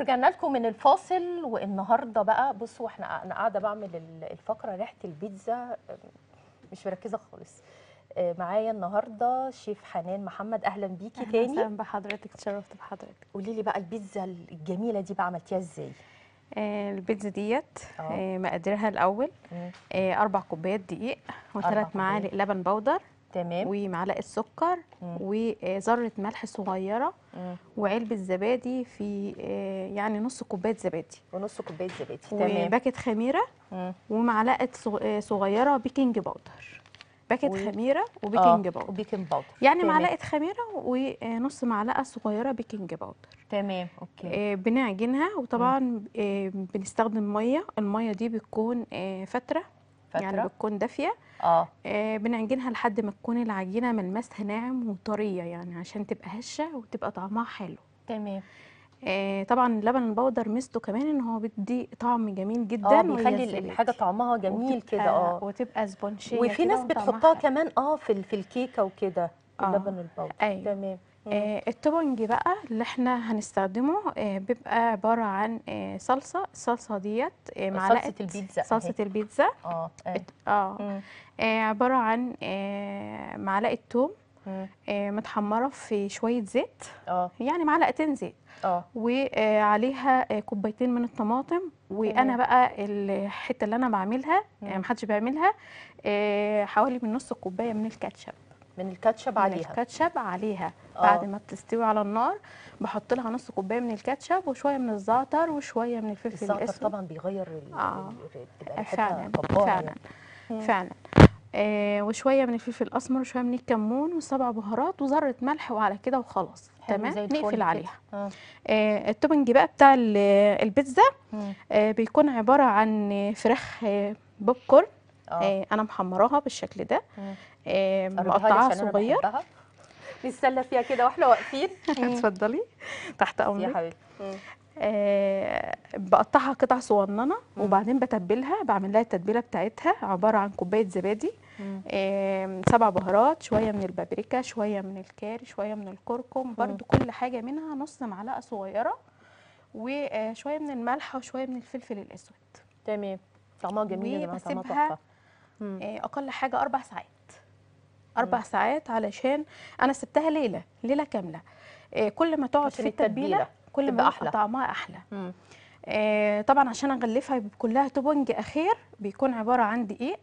ورجعنا لكم من الفاصل والنهارده بقى بصوا احنا انا قاعده بعمل ال- الفقره ريحه البيتزا مش مركزه خالص آه، معايا النهارده شيف حنان محمد اهلا بيكي اهلا تاني وسهلا بحضرتك اتشرفت بحضرتك قولي لي بقى البيتزا الجميله دي بقى عملتيها ازاي آه البيتزا ديت اه. آه مقاديرها الاول مم. آه اربع كوبايات دقيق أربع وثلاث معالق لبن بودر تمام ومعلقه سكر مم. وذره ملح صغيره مم. وعلبه زبادي في آه يعني نص كوبايه زبادي ونص كوبايه زبادي تمام وباكت خميره مم. ومعلقه صغ- آه، صغيره بيكنج باودر باكت و- خميره آه، وبيكنج باودر وبيكنج باودر يعني تمام. معلقه خميره ونص معلقه صغيره بيكنج باودر تمام اوكي آه، بنعجنها وطبعا آه، بنستخدم ميه الميه دي بتكون آه، فتره يعني فتره بتكون دافيه اه آه، بنعجنها لحد ما تكون العجينه ملمسها ناعم وطريه يعني عشان تبقى هشه وتبقى طعمها حلو تمام آه، طبعا اللبن البودر ميزته كمان ان هو بيدي طعم جميل جدا اه وهي بيخلي الزبادي. الحاجه طعمها جميل وتبقى- كده اه وتبقى سبونشيه وفي كده ناس وطعمها بتحطها حلو. كمان اه في ال- في الكيكه وكده آه. اللبن البودر أيوة. تمام مم. آه التوبنج بقى اللي احنا هنستخدمه آه بيبقى عباره عن آه صلصه الصلصه ديت آه معلقه صلصه البيتزا صلصه البيتزا اه آه. ات- اه مم. آه، عبارة عن آه، معلقة توم مم. آه، متحمرة في شوية زيت اه يعني معلقتين زيت اه وعليها كوبايتين من الطماطم وانا تمام. بقى الحته اللي انا بعملها مم. آه، محدش بيعملها آه، حوالي من نص كوبايه من الكاتشب من الكاتشب من عليها الكاتشب عليها آه. بعد ما بتستوي على النار بحط لها نص كوبايه من الكاتشب وشويه من الزعتر وشويه من الفلفل الزعتر الاسود طبعا بيغير ال- آه. ال- بتبقى آه، ريحتها فعلا جبارة فعلا يعني. مم. فعلا آه وشويه من الفلفل الاسمر وشويه من الكمون وسبع بهارات وذره ملح وعلى كده وخلاص حلو تمام زي الفل نقفل كده. عليها اه آه التوبنج بقى بتاع ال- البيتزا مم. آه بيكون عباره عن فراخ آه بوب كورن اه آه انا محمراها بالشكل ده مم. آه قربها لي مقطعاها عشان أنا صغير بحبها. نتسلى فيها كده واحنا واقفين اتفضلي تحت يا امرك حبيبتي مم. آه بقطعها قطع صغننه مم. وبعدين بتبلها بعمل لها التتبيله بتاعتها عباره عن كوبايه زبادي مم. آم، سبع بهارات شويه من البابريكا شويه من الكاري شويه من الكركم برضو كل حاجه منها نص معلقه صغيره وشويه من الملح وشويه من الفلفل الاسود تمام طعمها جميل يا جماعه طعمها وبسيبها تحفه مم. آه، اقل حاجه اربع ساعات اربع ساعات علشان انا سبتها ليله ليله كامله آه، كل ما تقعد عشان في التتبيله التتبيلة كل تبقى ما أحلى. يبقى طعمها احلى مم. آه، طبعا عشان اغلفها يبقى كلها توبنج اخير بيكون عباره عن دقيق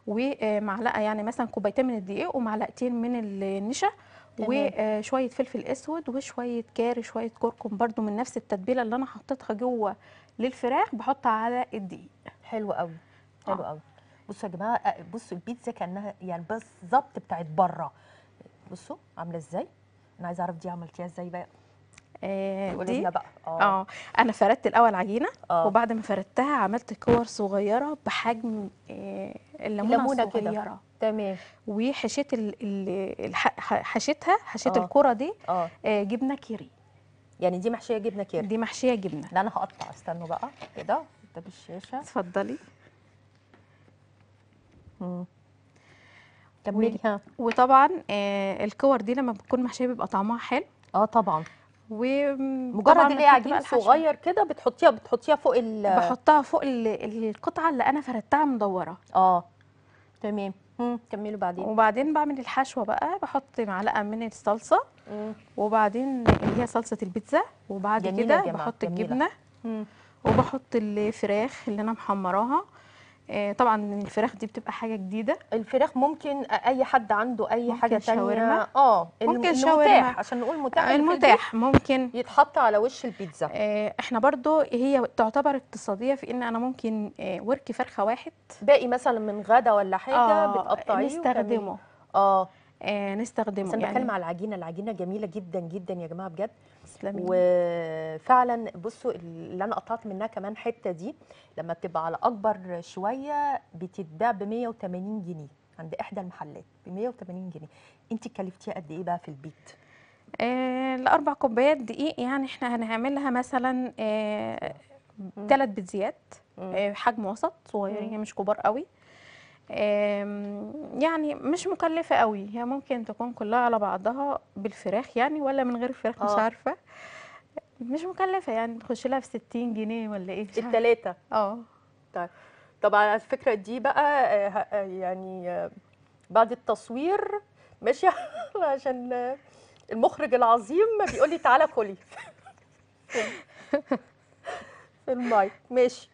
ومعلقه يعني مثلا كوبايتين من الدقيق ومعلقتين من النشا تمام. وشويه فلفل اسود وشويه كاري شويه كركم برضو من نفس التتبيله اللي انا حطيتها جوه للفراخ بحطها على الدقيق حلو قوي حلو آه. قوي بصوا يا جماعه آه، بصوا البيتزا كانها يعني بالظبط بتاعت بره بصوا عامله ازاي انا عايزه اعرف دي عملتيها ازاي بقى آه، قولي دي لنا بقى اه انا فردت الاول عجينه آه. وبعد ما فردتها عملت كور صغيره بحجم آه، الليمونه الليمونة كده. الصغيره تمام وحشيت ال- ال- الح- حشيتها حشيت آه. الكره دي اه آه، جبنه كيري يعني دي محشيه جبنه كيري دي محشيه جبنه لا انا هقطع استنوا بقى كده ده بالشاشه اتفضلي مم. كملي ها وطبعا آه، الكور دي لما بتكون محشيه بيبقى طعمها حلو اه طبعا ومجرد مجرد اللي هي عجين صغير كده بتحطيها بتحطيها فوق ال بحطها فوق ال- القطعه اللي انا فردتها مدوره اه تمام مم. كملوا بعدين وبعدين بعمل الحشوه بقى بحط معلقه من الصلصه مم. وبعدين اللي هي صلصه البيتزا وبعد جميلة يا كده جماعة، بحط جميلة. الجبنه مم. وبحط الفراخ اللي انا محمراها آه، طبعا الفراخ دي بتبقى حاجه جديده الفراخ ممكن اي حد عنده اي ممكن حاجه تانية شاورما. اه الم- ممكن المتاح شاورما. عشان نقول متاح اللي في البيت المتاح ممكن يتحط على وش البيتزا آه، احنا برضو هي تعتبر اقتصاديه في ان انا ممكن آه، ورك فرخه واحد باقي مثلا من غدا ولا حاجه آه، بتقطعيه نستخدمه وتعملي- اه آه، نستخدمه بس انا يعني بتكلم على العجينه العجينه جميله جدا جدا يا جماعه بجد تسلمي وفعلا بصوا اللي انا قطعت منها كمان حته دي لما بتبقى على اكبر شويه بتتباع ب 180 جنيه عند احدى المحلات ب 180 جنيه انت كلفتيها قد ايه بقى في البيت آه، الاربع كوبايات دقيق يعني احنا هنعملها مثلا ثلاث بيتزيات مم. آه، حجم وسط صغيرين مش كبار قوي آم، يعني مش مكلفة قوي هي ممكن تكون كلها على بعضها بالفراخ يعني ولا من غير فراخ مش آه. عارفة مش مكلفه يعني تخش لها في 60 جنيه ولا ايه مش عارفة. التلاتة اه طيب طبعا على الفكرة دي بقى آه، ه- آه، يعني آه، بعد التصوير ماشي عشان آه، المخرج العظيم بيقول لي تعالى كلي في المايك ماشي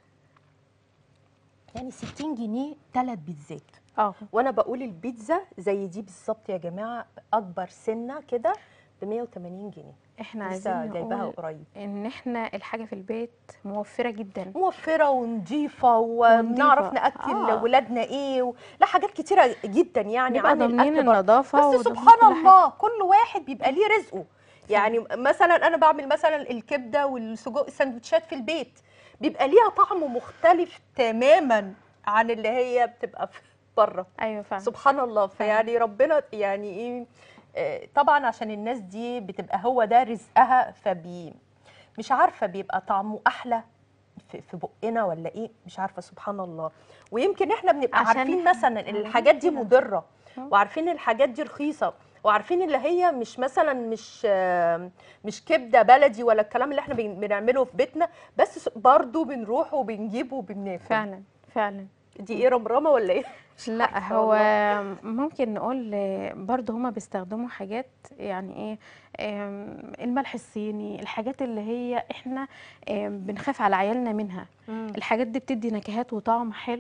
يعني 60 جنيه ثلاث بيتزات اه وانا بقول البيتزا زي دي بالظبط يا جماعه اكبر سنه كده ب 180 جنيه احنا لسه عايزين جايباها نقول قريب ان احنا الحاجه في البيت موفره جدا موفره ونضيفه وبنعرف ونضيفة. ناكل آه. ولادنا ايه و... لا حاجات كتيره جدا يعني نبقى عن ضامنين الاكل بره. النظافه بس وضامنين سبحان كل حاجة. الله كل واحد بيبقى ليه رزقه يعني مثلا انا بعمل مثلا الكبده والسجق السندوتشات في البيت بيبقى ليها طعم مختلف تماما عن اللي هي بتبقى في بره ايوه فعلا سبحان الله فيعني ربنا يعني ايه آه، طبعا عشان الناس دي بتبقى هو ده رزقها فبي مش عارفه بيبقى طعمه احلى في, في بقنا ولا ايه مش عارفه سبحان الله ويمكن احنا بنبقى عشان عارفين إحنا مثلا ان متعودين الحاجات دي كده. مضره آه. وعارفين الحاجات دي رخيصه وعارفين اللي هي مش مثلا مش آه، مش كبده بلدي ولا الكلام اللي احنا بن- بنعمله في بيتنا بس برضو بنروح وبنجيب وبناكل فعلا فعلا دي ايه رمرمه ولا ايه لا عارفة هو ممكن نقول برضه هما بيستخدموا حاجات يعني ايه آم، الملح الصيني الحاجات اللي هي احنا آم، بنخاف على عيالنا منها الحاجات دي بتدي نكهات وطعم حلو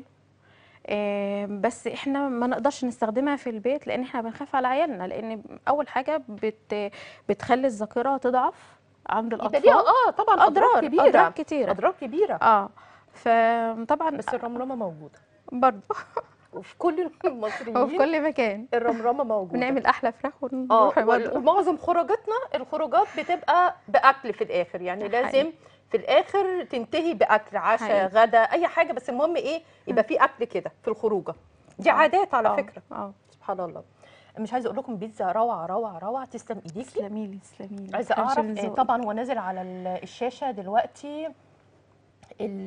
آم، بس احنا ما نقدرش نستخدمها في البيت لان احنا بنخاف على عيالنا لان اول حاجه بت بتخلي الذاكره تضعف عند يبقى الاطفال ليها اه طبعا اضرار اضرار كبيره اضرار كتيره اضرار كبيره اه فطبعا بس الرمرمه موجوده برضه وفي كل وفي المصريين كل مكان الرمرمه موجوده بنعمل احلى فراخ اه ونروح وال- برضه ومعظم خروجاتنا الخروجات بتبقى باكل في الاخر يعني ده لازم في الاخر تنتهي باكل عشاء حقيقي. غدا اي حاجه بس المهم ايه يبقى في اكل كده في الخروجه دي عادات على آه، فكره اه سبحان الله مش عايزه اقول لكم بيتزا روعه روعه روعه تسلم ايديكي تسلمي لي تسلمي لي عايزه ما تحرمش اعرف من آه، ذوقك. طبعا هو نازل على ال- الشاشه دلوقتي ال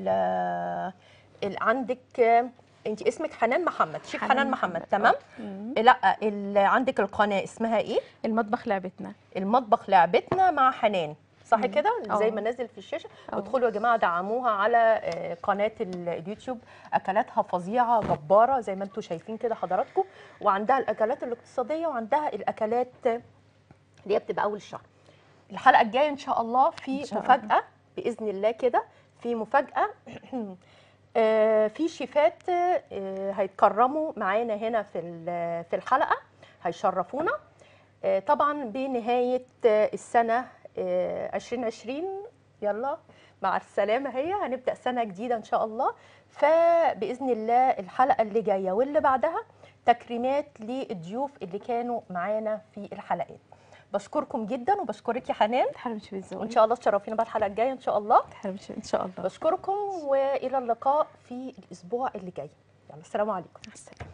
ال- عندك آه، انت اسمك حنان محمد شيف حنان, محمد, تمام آه. مم. لا ال- عندك القناه اسمها ايه المطبخ لعبتنا المطبخ لعبتنا مع حنان صح مم. كده زي آه. ما نازل في الشاشه آه. ادخلوا يا جماعه دعموها على آه، قناه ال- اليوتيوب اكلاتها فظيعه جباره زي ما انتم شايفين كده حضراتكم وعندها الاكلات الاقتصاديه وعندها الاكلات اللي هي بتبقى اول الشهر الحلقه الجايه ان شاء الله في إن شاء مفاجاه باذن الله كده في مفاجاه آه، في شيفات آه، هيتكرموا معانا هنا في ال- في الحلقه هيشرفونا آه، طبعا بنهايه آه، السنه آه، 2020 يلا مع السلامه هي هنبدا سنه جديده ان شاء الله فباذن الله الحلقه اللي جايه واللي بعدها تكريمات للضيوف اللي كانوا معانا في الحلقات بشكركم جدا وبشكرك يا حنان ما تحرمش من ذوقك وان شاء الله تشرفينا بقى الحلقه الجايه ان شاء الله ما تحرمش ان شاء الله بشكركم والى اللقاء في الاسبوع اللي جاي يلا السلام عليكم مع السلامه